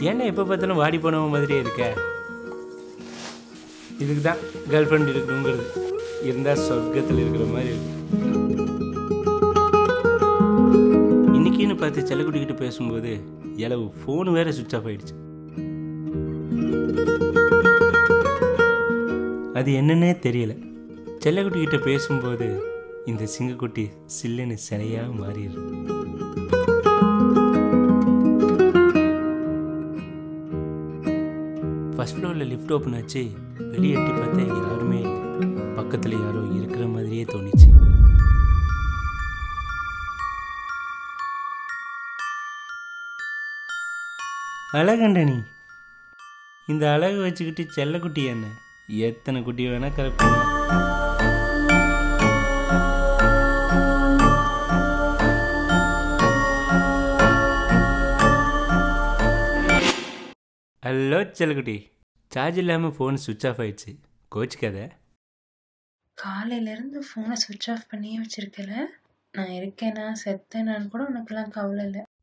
ஏன்னா எப்போ பார்த்தாலும் வாடி போனவ மாதிரியே இருக்க இதுக்கு தான் கேர்ள் ஃப்ரெண்ட் இருக்கணுங்கிறது இருந்தால் சொர்க்கத்தில் இருக்கிற மாதிரி இருக்கு இன்னைக்குன்னு பார்த்து செல்லக்குட்டிக்கிட்ட பேசும்போது இளவு ஃபோன் வேற சுவிட்ச் ஆஃப் ஆயிடுச்சு அது என்னன்னே தெரியல செல்லக்குட்டிக்கிட்ட பேசும்போது இந்த சிங்கக்குட்டி சில்லுன்னு சிலையாக மாறிடுது ஃபர்ஸ்ட் ஃப்ளோரில் லிஃப்ட் ஓப்பன் ஆச்சு வெளியே எட்டி பார்த்தா யாருமே இல்லை பக்கத்தில் யாரோ இருக்கிற மாதிரியே தோணுச்சு அழகண்டனி இந்த அழகு வச்சுக்கிட்டு செல்லக்குட்டி என்ன எத்தனை குட்டி வேணா கரெக்ட் ஹலோ செல்லக்குட்டி சார்ஜ் இல்லாமல் ஃபோன் சுவிட்ச் ஆஃப் ஆயிடுச்சு கோச்சிக்காத காலையிலேருந்து ஃபோனை சுவிட்ச் ஆஃப் பண்ணியே வச்சிருக்கல நான் இருக்கேனா செத்தேனான்னு கூட உனக்கெல்லாம் கவலை இல்லை